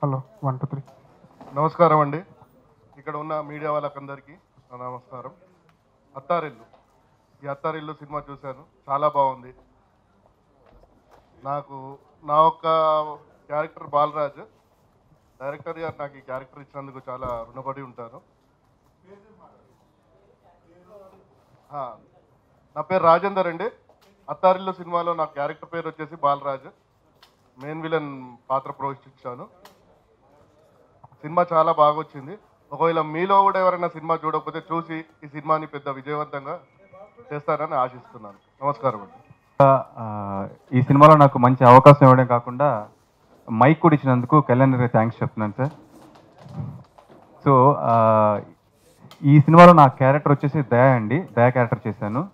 Hello one two three నమస్కారం అండి ఇక్కడ ఉన్న మీడియా వాళ్ళకందరికీ నా నమస్కారం అత్తారిల్లు ఈ అత్తారిల్లు సినిమా చూశాను చాలా బాగుంది నాకు నా యొక్క క్యారెక్టర్ బాలరాజ్ డైరెక్టర్ గారు నాకు ఈ క్యారెక్టర్ ఇచ్చినందుకు చాలా రుణపడి ఉంటాను ఆ, నా పేరు రాజేందర్ అండి అత్తారిల్లు సినిమాలో నా క్యారెక్టర్ పేరు వచ్చేసి బాలరాజ్ మెయిన్ విలన్ పాత్ర పోషించాను సినిమా చాలా బాగా వచ్చింది ఒకవేళ మీలో కూడా ఎవరైనా సినిమా చూడకపోతే చూసి ఈ సినిమాని పెద్ద విజయవంతంగా చేస్తారని ఆశిస్తున్నాను నమస్కారం అండి ఆ, ఈ సినిమాలో నాకు మంచి అవకాశం ఇవ్వడం కాకుండా మైక్ కూడా ఇచ్చినందుకు కళ్యాణ్ గారికి థ్యాంక్స్ చెప్తున్నాను సార్ సో ఆ, ఈ సినిమాలో నా క్యారెక్టర్ వచ్చేసి దయా అండి దయా క్యారెక్టర్ చేశాను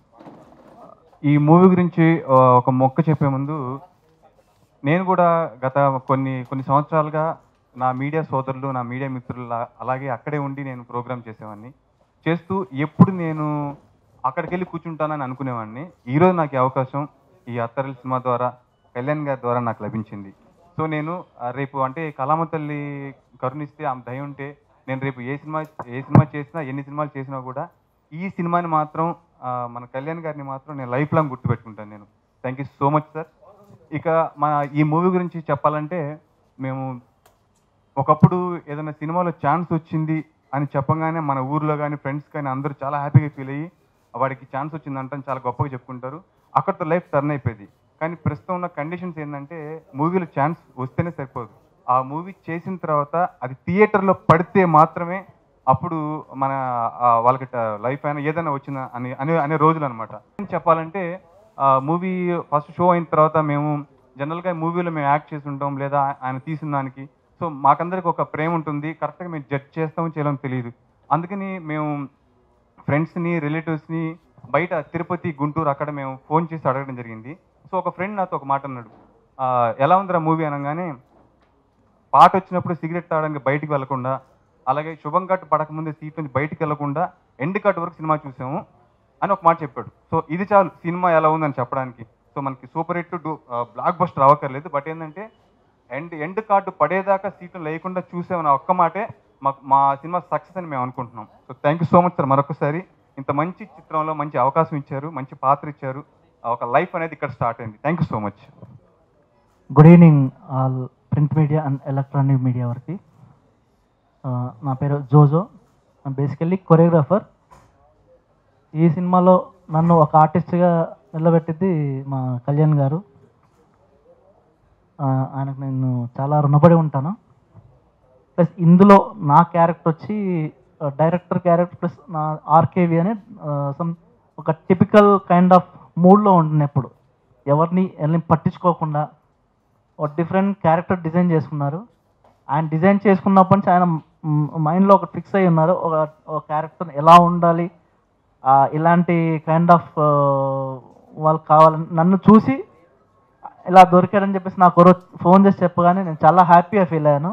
ఈ మూవీ గురించి ఆ, ఒక మొక్క చెప్పే ముందు నేను కూడా గత కొన్ని కొన్ని సంవత్సరాలుగా నా మీడియా సోదరులు నా మీడియా మిత్రులు అలాగే అక్కడే ఉండి నేను ప్రోగ్రామ్ చేసేవాడిని చేస్తూ ఎప్పుడు నేను అక్కడికి వెళ్ళి కూర్చుంటానని అనుకునేవాడిని ఈరోజు నాకు ఈ అవకాశం ఈ అత్తరల్ సినిమా ద్వారా కళ్యాణ్ గారి ద్వారా నాకు లభించింది సో నేను ఆ, రేపు అంటే కళామ తల్లి కరుణిస్తే ఆమె దయ ఉంటే నేను రేపు ఏ సినిమా ఏ సినిమా చేసినా ఎన్ని సినిమాలు చేసినా కూడా ఈ సినిమాని మాత్రం ఆ, మన కళ్యాణ్ గారిని మాత్రం నేను లైఫ్ లాంగ్ గుర్తుపెట్టుకుంటాను నేను thank you so much sir ఇక మన ఈ మూవీ గురించి చెప్పాలంటే మేము ఒకప్పుడు ఏదైనా సినిమాలో ఛాన్స్ వచ్చింది అని చెప్పగానే మన ఊర్లో కానీ ఫ్రెండ్స్ కానీ అందరూ చాలా హ్యాపీగా ఫీల్ అయ్యి వాడికి ఛాన్స్ వచ్చిందంటే చాలా గొప్పగా చెప్పుకుంటారు అక్కడితో లైఫ్ టర్న్ అయిపోయింది కానీ ప్రస్తుతం ఉన్న కండిషన్స్ ఏంటంటే మూవీలో ఛాన్స్ వస్తేనే సరిపోదు ఆ మూవీ చేసిన తర్వాత అది థియేటర్లో పడితే మాత్రమే అప్పుడు మన ఆ, వాళ్ళకి లైఫ్ అయినా ఏదైనా వచ్చిన అని అనే అనే రోజులు అనమాట చెప్పాలంటే మూవీ ఫస్ట్ షో అయిన తర్వాత మేము జనరల్గా మూవీలో మేము యాక్ట్ చేసి ఉంటాం లేదా ఆయన తీసిన దానికి సో మాకందరికి ఒక ప్రేమ ఉంటుంది కరెక్ట్గా మేము జడ్జ్ చేస్తామో చేయలేమో తెలియదు అందుకని మేము ఫ్రెండ్స్ని రిలేటివ్స్ని బయట తిరుపతి గుంటూరు అక్కడ మేము ఫోన్ చేసి అడగడం జరిగింది సో ఒక ఫ్రెండ్ నాతో ఒక మాట అన్నాడు "ఆ, ఎలా ఉందిరా మూవీ అనగానే పాట వచ్చినప్పుడు సిగరెట్ తాగడానికి బయటికి వెళ్లకుండా అలాగే శుభం కట్టు పడకముందే సీట్ నుంచి బయటికి వెళ్లకుండా ఎండ్ కట్ వరకు సినిమా చూసాము అని ఒక మాట చెప్పాడు సో ఇది చాలు సినిమా ఎలా ఉందని చెప్పడానికి సో మనకి సూపర్ హిట్ డు బ్లాక్ బస్టర్ అవ్వక్కర్లేదు బట్ ఏంటంటే ఎండ్ ఎండ్ కార్డు పడేదాకా సీట్లు లేకుండా చూసామని ఆ ఒక్క మాటే మాకు మా సినిమా సక్సెస్ అని మేము అనుకుంటున్నాం so thank you so much sir మరొకసారి ఇంత మంచి చిత్రంలో మంచి అవకాశం ఇచ్చారు మంచి పాత్ర ఇచ్చారు ఆ ఒక లైఫ్ అనేది ఇక్కడ స్టార్ట్ అయింది thank you so much good evening all print media and electronic media వారికి ఆ, నా పేరు జోజో బేసికల్లీ కొరియోగ్రాఫర్ ఈ సినిమాలో నన్ను ఒక ఆర్టిస్ట్గా నిలబెట్టింది మా కళ్యాణ్ గారు ఆ, ఆయనకు నేను చాలా రుణపడి ఉంటాను ప్లస్ ఇందులో నా క్యారెక్టర్ వచ్చి డైరెక్టర్ క్యారెక్టర్ ప్లస్ నా ఆర్కేవి అనే సమ్ ఒక టిపికల్ కైండ్ ఆఫ్ మూడ్లో ఉంటున్నప్పుడు ఎవరిని ఎవరిని పట్టించుకోకుండా ఒక డిఫరెంట్ క్యారెక్టర్ డిజైన్ చేసుకున్నారు ఆయన డిజైన్ చేసుకున్నప్పటి నుంచి ఆయన మైండ్లో ఒక ఫిక్స్ అయి ఉన్నారు ఒక ఒక క్యారెక్టర్ ఎలా ఉండాలి ఆ, ఇలాంటి కైండ్ ఆఫ్ వాళ్ళు కావాలని నన్ను చూసి ఇలా దొరికారని చెప్పేసి నాకు ఒక రోజు ఫోన్ చేసి చెప్పగానే నేను చాలా హ్యాపీగా ఫీల్ అయ్యాను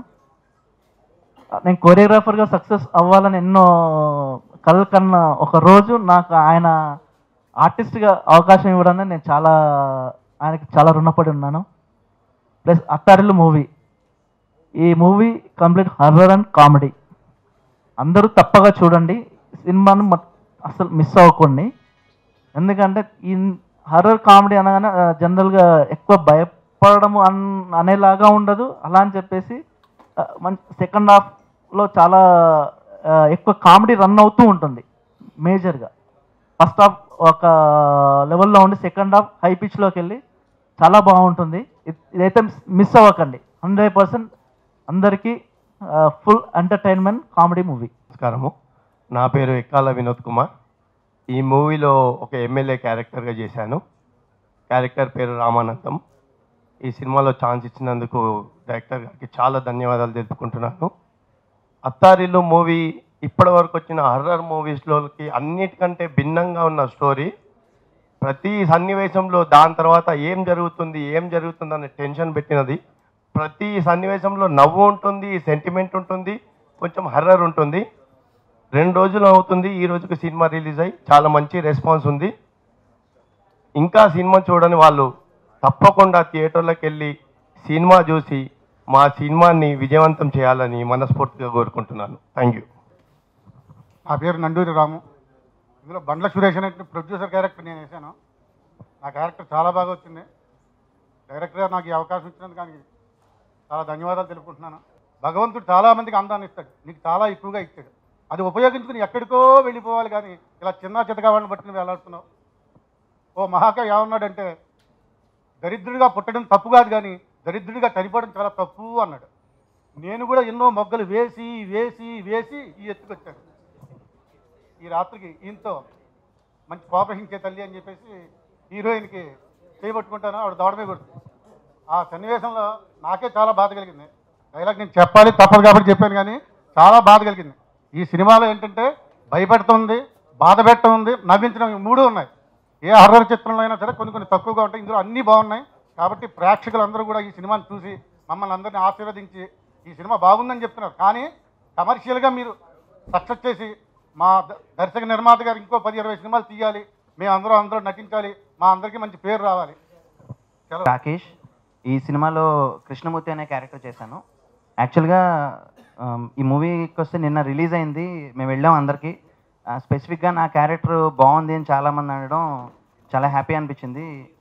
నేను కొరియోగ్రాఫర్గా సక్సెస్ అవ్వాలని ఎన్నో కలలు కన్నా ఒక రోజు నాకు ఆయన ఆర్టిస్ట్గా అవకాశం ఇవ్వడానికి నేను చాలా ఆయనకి చాలా రుణపడి ఉన్నాను ప్లస్ అత్తారిల్లు మూవీ ఈ movie complete horror and comedy అందరూ తప్పగా చూడండి సినిమాను మ- అసలు మిస్ అవ్వకండి ఎందుకంటే ఈ హర్రర్ కామెడీ అనగానే ఆ, జనరల్గా ఎక్కువ భయపడము అన్ అనేలాగా ఉండదు అలా అని చెప్పేసి ఆ, మంచి సెకండ్ హాఫ్లో చాలా ఆ, ఎక్కువ కామెడీ రన్ అవుతూ ఉంటుంది మేజర్గా ఫస్ట్ హాఫ్ ఒక లెవెల్లో ఉండి సెకండ్ హాఫ్ హై పిచ్లోకి వెళ్ళి చాలా బాగుంటుంది ఇది- ఇదైతే మిస్ అవ్వకండి హండ్రెడ్ పర్సెంట్ అందరికీ ఫుల్ ఎంటర్టైన్మెంట్ కామెడీ మూవీ నమస్కారము నా పేరు ఎక్కాల వినోద్ కుమార్ ఈ మూవీలో ఒక ఎమ్మెల్యే క్యారెక్టర్గా చేశాను క్యారెక్టర్ పేరు రామానందం ఈ సినిమాలో ఛాన్స్ ఇచ్చినందుకు డైరెక్టర్ గారికి చాలా ధన్యవాదాలు తెలుపుకుంటున్నాను అత్తారిల్లు మూవీ ఇప్పటి వరకు వచ్చిన హర్రర్ మూవీస్లోకి అన్నిటికంటే భిన్నంగా ఉన్న స్టోరీ ప్రతి సన్నివేశంలో దాని తర్వాత ఏం జరుగుతుంది ఏం జరుగుతుంది అనే టెన్షన్ పెట్టినది ప్రతి సన్నివేశంలో నవ్వు ఉంటుంది సెంటిమెంట్ ఉంటుంది కొంచెం హర్రర్ ఉంటుంది రెండు రోజులు అవుతుంది ఈ రోజుకి సినిమా రిలీజ్ అయ్యి చాలా మంచి రెస్పాన్స్ ఉంది ఇంకా సినిమా చూడని వాళ్ళు తప్పకుండా థియేటర్లోకి వెళ్ళి సినిమా చూసి మా సినిమాని విజయవంతం చేయాలని మనస్ఫూర్తిగా కోరుకుంటున్నాను థ్యాంక్ యూ నా పేరు నండూరి రాము ఇందులో బండ్ల సురేష్ అనే ప్రొడ్యూసర్ క్యారెక్టర్ నేను వేసాను నా క్యారెక్టర్ చాలా బాగా వచ్చింది డైరెక్టర్ గారు నాకు ఈ అవకాశం ఇచ్చినందుకు దానికి చాలా ధన్యవాదాలు తెలుపుకుంటున్నాను భగవంతుడు చాలా మందికి అందాన్ని ఇస్తాడు నీకు చాలా ఎక్కువగా ఇచ్చాడు అది ఉపయోగించుకుని ఎక్కడికో వెళ్ళిపోవాలి కానీ ఇలా చిన్న చితగా వాళ్ళని బట్టి నువ్వు వెళ్ళాడుతున్నావు ఓ మహాకవి ఏమన్నాడంటే దరిద్రుడిగా పుట్టడం తప్పు కాదు కానీ దరిద్రుడిగా చనిపోవడం చాలా తప్పు అన్నాడు నేను కూడా ఎన్నో మొగ్గలు వేసి వేసి వేసి ఈ ఎత్తుకొచ్చాను ఈ రాత్రికి ఈయనతో మంచి కోపహించే తల్లి అని చెప్పేసి హీరోయిన్కి చేయబట్టుకుంటాను ఆవిడ దవడమే కొడుతుంది ఆ సన్నివేశంలో నాకే చాలా బాధ కలిగింది డైలాగ్ నేను చెప్పాలి తప్పదు కాబట్టి చెప్పాను కానీ చాలా బాధ కలిగింది ఈ సినిమాలో ఏంటంటే భయపెడుతుంది బాధ పెట్టడం ఉంది నవ్వించడం ఈ మూడు ఉన్నాయి ఏ హర్రర్ చిత్రంలో అయినా సరే కొన్ని కొన్ని తక్కువగా ఉంటాయి ఇందులో అన్నీ బాగున్నాయి కాబట్టి ప్రేక్షకులందరూ కూడా ఈ సినిమాని చూసి మమ్మల్ని అందరినీ ఆశీర్వదించి ఈ సినిమా బాగుందని చెప్తున్నారు కానీ కమర్షియల్గా మీరు సక్సెస్ చేసి మా ద- దర్శక నిర్మాత గారు ఇంకో పది ఇరవై సినిమాలు తీయాలి మేము అందరూ అందరూ నటించాలి మా అందరికీ మంచి పేరు రావాలి సెలవు. రాకేష్ ఈ సినిమాలో కృష్ణమూర్తి అనే క్యారెక్టర్ చేశాను యాక్చువల్గా ఆమ్, ఈ మూవీకి వస్తే నిన్న రిలీజ్ అయింది మేము వెళ్ళాం అందరికీ స్పెసిఫిక్గా నా క్యారెక్టర్ బాగుంది అని చాలామంది అనడం చాలా హ్యాపీ అనిపించింది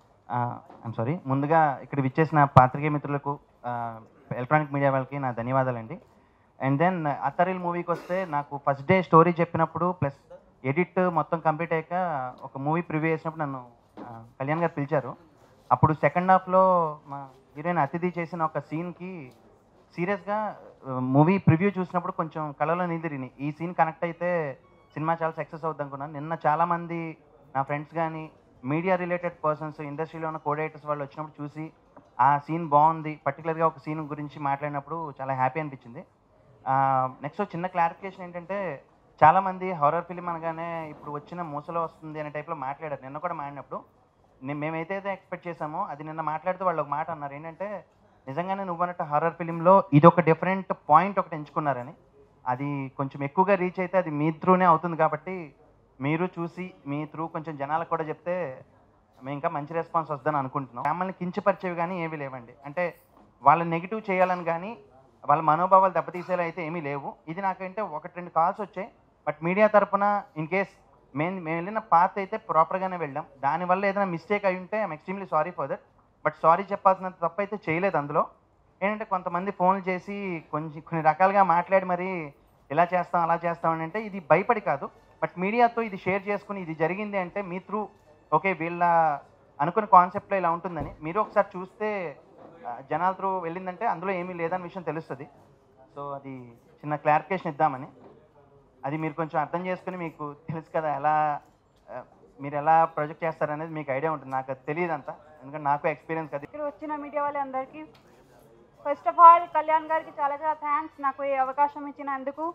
ఐమ్ సారీ ముందుగా ఇక్కడ విచ్చేసిన పాత్రికేయ మిత్రులకు ఎలక్ట్రానిక్ మీడియా వాళ్ళకి నా ధన్యవాదాలండి అండ్ దెన్ అత్తరిల్ మూవీకి వస్తే నాకు ఫస్ట్ డే స్టోరీ చెప్పినప్పుడు ప్లస్ ఎడిట్ మొత్తం కంప్లీట్ అయ్యాక ఒక మూవీ ప్రివ్యూ చేసినప్పుడు నన్ను ఆ, కళ్యాణ్ గారు పిలిచారు అప్పుడు సెకండ్ హాఫ్లో మా హీరోయిన్ అతిథి చేసిన ఒక సీన్కి సీరియస్గా మూవీ ప్రివ్యూ చూసినప్పుడు కొంచెం కళలో నీళ్ళు తిరిగినాయి ఈ సీన్ కనెక్ట్ అయితే సినిమా చాలా సక్సెస్ అవుద్ది అనుకున్నాను నిన్న చాలామంది నా ఫ్రెండ్స్ కానీ మీడియా రిలేటెడ్ పర్సన్స్ ఇండస్ట్రీలో ఉన్న కోడేటర్స్ వాళ్ళు వచ్చినప్పుడు చూసి ఆ సీన్ బాగుంది పర్టికులర్గా ఒక సీన్ గురించి మాట్లాడినప్పుడు చాలా హ్యాపీ అనిపించింది నెక్స్ట్ చిన్న క్లారిఫికేషన్ ఏంటంటే చాలామంది హారర్ ఫిలిం అనగానే ఇప్పుడు వచ్చిన మూసలో వస్తుంది అనే టైప్లో మాట్లాడారు నిన్న కూడా మాడినప్పుడు నే- మేమైతే ఎక్స్పెక్ట్ చేసామో అది నిన్న మాట్లాడుతూ వాళ్ళు ఒక మాట అన్నారు ఏంటంటే నిజంగానే నువ్వు అన్నట్టు హారర్ ఫిలింలో ఇది ఒక డిఫరెంట్ పాయింట్ ఒకటి ఎంచుకున్నారని అది కొంచెం ఎక్కువగా రీచ్ అయితే అది మీ త్రూనే అవుతుంది కాబట్టి మీరు చూసి మీ త్రూ కొంచెం జనాలకు కూడా చెప్తే మేము ఇంకా మంచి రెస్పాన్స్ వస్తుందని అనుకుంటున్నాం మమ్మల్ని కించపరిచేవి కానీ ఏమీ లేవండి అంటే వాళ్ళ నెగిటివ్ చేయాలని కానీ వాళ్ళ మనోభావాలు దెబ్బతీసేలా అయితే ఏమీ లేవు ఇది నాకంటే ఒకటి రెండు కాల్స్ వచ్చాయి బట్ మీడియా తరపున ఇన్ కేస్ మేము మేము వెళ్ళిన పాత్ అయితే ప్రాపర్గానే వెళ్ళాం దానివల్ల ఏదైనా మిస్టేక్ అయి ఉంటే I'm extremely sorry for that but sorry చెప్పాల్సినంత తప్పు అయితే చేయలేదు అందులో ఏంటంటే కొంతమంది ఫోన్లు చేసి కొంచెం కొన్ని రకాలుగా మాట్లాడి మరి ఇలా చేస్తాం అలా చేస్తాం అని అంటే ఇది భయపడి కాదు బట్ మీడియాతో ఇది షేర్ చేసుకుని ఇది జరిగింది అంటే మీ త్రూ ఓకే వీళ్ళ అనుకున్న కాన్సెప్ట్లో ఇలా ఉంటుందని మీరు ఒకసారి చూస్తే ఆ, జనాల త్రూ వెళ్ళిందంటే అందులో ఏమీ లేదని విషయం తెలుస్తుంది సో అది చిన్న క్లారిఫికేషన్ ఇద్దామని అది మీరు కొంచెం అర్థం చేసుకుని మీకు తెలుసు కదా ఎలా ఆ, మీరు ఎలా ప్రొజెక్ట్ చేస్తారనేది మీకు ఐడియా ఉంటుంది నాకు అది తెలియదు అంతా ఎందుకంటే నాకు ఎక్స్పీరియన్స్ అది ఇక్కడ వచ్చిన మీడియా వాళ్ళందరికీ ఫస్ట్ ఆఫ్ ఆల్ కళ్యాణ్ గారికి చాలా చాలా థ్యాంక్స్ నాకు ఈ అవకాశం ఇచ్చినందుకు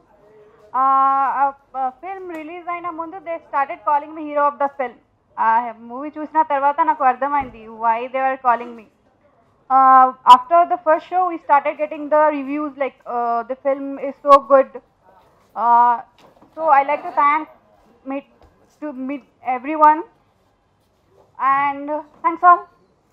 ఫిల్మ్ రిలీజ్ అయిన ముందు they started calling me hero of the film ఆ మూవీ చూసిన తర్వాత నాకు అర్థమైంది why they are calling me after the first show we started getting the reviews like the film is so good so I like to thank meet to meet everyone and thanks all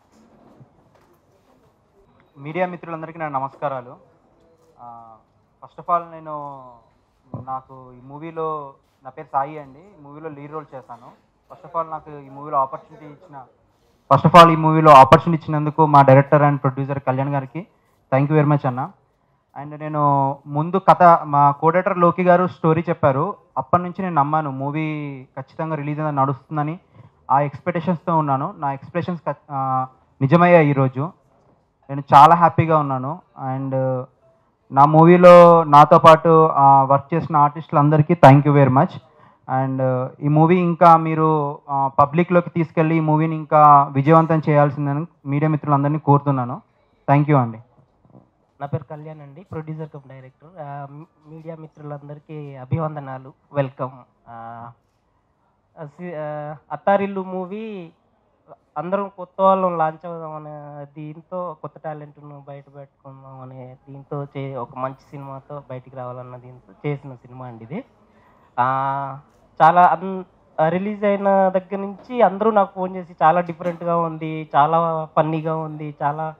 media మిత్రులందరికీ నా నమస్కారాలు first of all నేను నాకు ఈ మూవీలో నా పేరు సాయి అండి ఈ మూవీలో లీడ్ రోల్ చేశాను ఫస్ట్ ఆఫ్ ఆల్ నాకు ఈ మూవీలో ఆపర్చునిటీ ఇచ్చిన ఫస్ట్ ఆఫ్ ఆల్ ఈ మూవీలో ఆపర్చునిటీ ఇచ్చినందుకు మా డైరెక్టర్ అండ్ ప్రొడ్యూసర్ కళ్యాణ్ గారికి థ్యాంక్ యూ వెరీ మచ్ అన్న అండ్ నేను ముందు కథ మా కోడేటర్ లోకి గారు స్టోరీ చెప్పారు అప్పటి నుంచి నేను నమ్మాను మూవీ ఖచ్చితంగా రిలీజ్ అయిన నడుస్తుందని ఆ ఎక్స్పెక్టేషన్స్తో ఉన్నాను నా ఎక్స్పెక్టేషన్స్ నిజమయ్యాయి ఈరోజు నేను చాలా హ్యాపీగా ఉన్నాను అండ్ నా మూవీలో నాతో పాటు వర్క్ చేసిన ఆర్టిస్టులందరికీ thank you very much and ఈ మూవీ ఇంకా మీరు పబ్లిక్లోకి తీసుకెళ్ళి ఈ మూవీని ఇంకా విజయవంతం చేయాల్సిందని మీడియా మిత్రులందరినీ కోరుతున్నాను థ్యాంక్ యూ అండి నా పేరు కళ్యాణ్ అండి ప్రొడ్యూసర్ కమ్ డైరెక్టర్ ఆ, మీ- మీడియా మిత్రులందరికీ అభివందనాలు వెల్కమ్ ఆ, ఆ, సి- ఆ, అత్తారిల్లు మూవీ అందరం కొత్త వాళ్ళం లాంచ్ అవుదాం అనే దీంతో కొత్త టాలెంట్ను బయట పెట్టుకుందాం అనే దీంతో చే ఒక మంచి సినిమాతో బయటికి రావాలన్న దీంతో చేసిన సినిమా అండి ఇది ఆ, చాలా రిలీజ్ అయిన దగ్గర నుంచి అందరూ నాకు ఫోన్ చేసి చాలా డిఫరెంట్గా ఉంది చాలా ఫన్నీగా ఉంది చాలా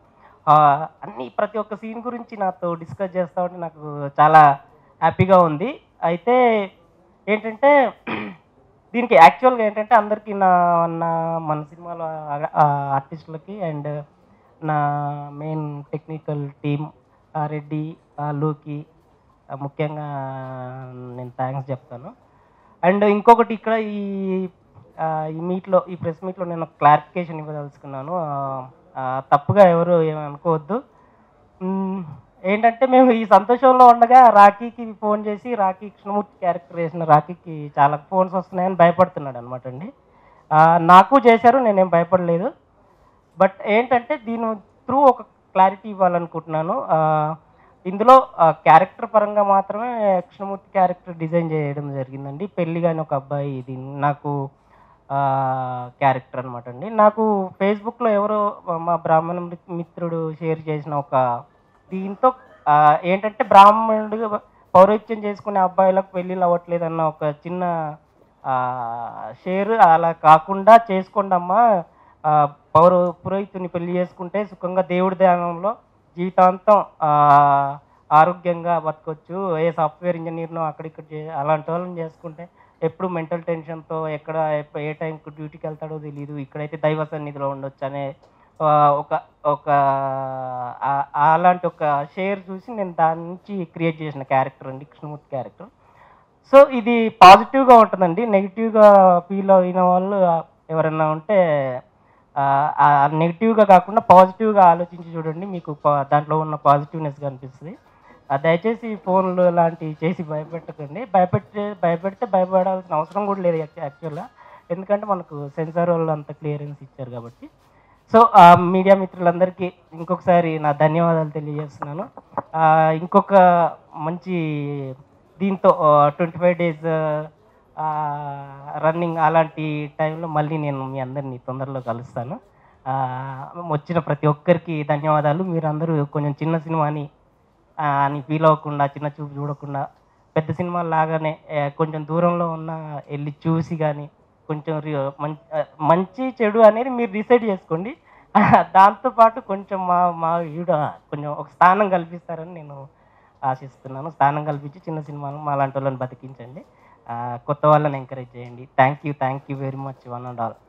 ఆ, అన్ని ప్రతి ఒక్క సీన్ గురించి నాతో డిస్కస్ చేస్తూ ఉంటే నాకు చాలా హ్యాపీగా ఉంది అయితే ఏంటంటే దీనికి యాక్చువల్గా ఏంటంటే అందరికీ నా నా మన సినిమాలో ఆర్టిస్టులకి అండ్ నా మెయిన్ టెక్నికల్ టీమ్ రెడ్డి ఆ, లోకి ఆ, ముఖ్యంగా నేను థ్యాంక్స్ చెప్తాను అండ్ ఇంకొకటి ఇక్కడ ఈ ఆ, ఈ మీట్లో ఈ ప్రెస్ మీట్లో నేను క్లారిఫికేషన్ ఇవ్వదలుచుకున్నాను ఆ, ఆ, తప్పుగా ఎవరు ఏమి అనుకోవద్దు మ్మ్, ఏంటంటే మేము ఈ సంతోషంలో ఉండగా రాఖీకి ఫోన్ చేసి రాఖీ కృష్ణమూర్తి క్యారెక్టర్ వేసిన రాఖీకి చాలా ఫోన్స్ వస్తున్నాయని భయపడుతున్నాడు అనమాట అండి ఆ, నాకు చేశారు నేనేం భయపడలేదు బట్ ఏంటంటే దీని త్రూ ఒక క్లారిటీ ఇవ్వాలనుకుంటున్నాను ఆ, ఇందులో క్యారెక్టర్ పరంగా మాత్రమే కృష్ణమూర్తి క్యారెక్టర్ డిజైన్ చేయడం జరిగిందండి పెళ్లి కానీ ఒక అబ్బాయి ఇది నాకు క్యారెక్టర్ అనమాట అండి నాకు ఫేస్బుక్లో ఎవరో మా బ్రాహ్మణ మిత్- మిత్రుడు షేర్ చేసిన ఒక దీంతో ఆ, ఏంటంటే బ్రాహ్మణుడు పౌరోహిత్యం చేసుకునే అబ్బాయిలకు పెళ్ళిళ్ళు అవ్వట్లేదన్న ఒక చిన్న షేర్ అలా కాకుండా చేసుకోండి అమ్మా ఆ, పౌర పురోహితుని పెళ్లి చేసుకుంటే సుఖంగా దేవుడి ధ్యానంలో జీవితాంతం ఆ, ఆరోగ్యంగా బతకొచ్చు ఏ సాఫ్ట్వేర్ ఇంజనీర్నో అక్కడిక్కడ చే అలాంటి వాళ్ళని చేసుకుంటే ఎప్పుడు మెంటల్ టెన్షన్తో ఎక్కడ ఎప్ప- ఏ టైంకి డ్యూటీకి వెళ్తాడో తెలియదు ఇక్కడైతే దైవ సన్నిధిలో ఉండొచ్చు అనే ఆ, ఒక ఒక ఆ- అలాంటి ఒక షేర్ చూసి నేను దాని నుంచి క్రియేట్ చేసిన క్యారెక్టర్ అండి కృష్ణమూర్తి క్యారెక్టర్ సో ఇది పాజిటివ్గా ఉంటుందండి నెగిటివ్గా ఫీల్ అయిన వాళ్ళు ఎవరైనా ఉంటే ఆ నెగిటివ్గా కాకుండా పాజిటివ్గా ఆలోచించి చూడండి మీకు పా- దాంట్లో ఉన్న పాజిటివ్నెస్ కనిపిస్తుంది ఆ, దయచేసి ఫోన్లు లాంటివి చేసి భయపెట్టకండి భయపెట్టే భయపెడితే భయపడాల్సిన అవసరం కూడా లేదు యాక్చువల్గా ఎందుకంటే మనకు సెన్సార్ వాళ్ళు అంత క్లియరెన్స్ ఇచ్చారు కాబట్టి సో ఆ, మీడియా మిత్రులందరికీ ఇంకొకసారి నా ధన్యవాదాలు తెలియజేస్తున్నాను ఆ, ఇంకొక మంచి దీంతో ట్వంటీ ఫైవ్ డేస్ రన్నింగ్ అలాంటి టైంలో మళ్ళీ నేను మీ అందరినీ తొందరలో కలుస్తాను ఆ, వచ్చిన ప్రతి ఒక్కరికి ధన్యవాదాలు మీరందరూ కొంచెం చిన్న సినిమాని ఆ, అని ఫీల్ అవ్వకుండా చిన్న చూపు చూడకుండా పెద్ద సినిమా లాగానే ఏ, కొంచెం దూరంలో ఉన్న వెళ్ళి చూసి కానీ కొంచెం రి- మం- ఆ, మంచి చెడు అనేది మీరు డిసైడ్ చేసుకోండి దాంతోపాటు కొంచెం మా మా ఈడ కొంచెం ఒక స్థానం కల్పిస్తారని నేను ఆశిస్తున్నాను స్థానం కల్పించి చిన్న సినిమాలు మా లాంటి వాళ్ళని బతికించండి ఆ, కొత్త వాళ్ళని ఎంకరేజ్ చేయండి thank you thank you very much one and all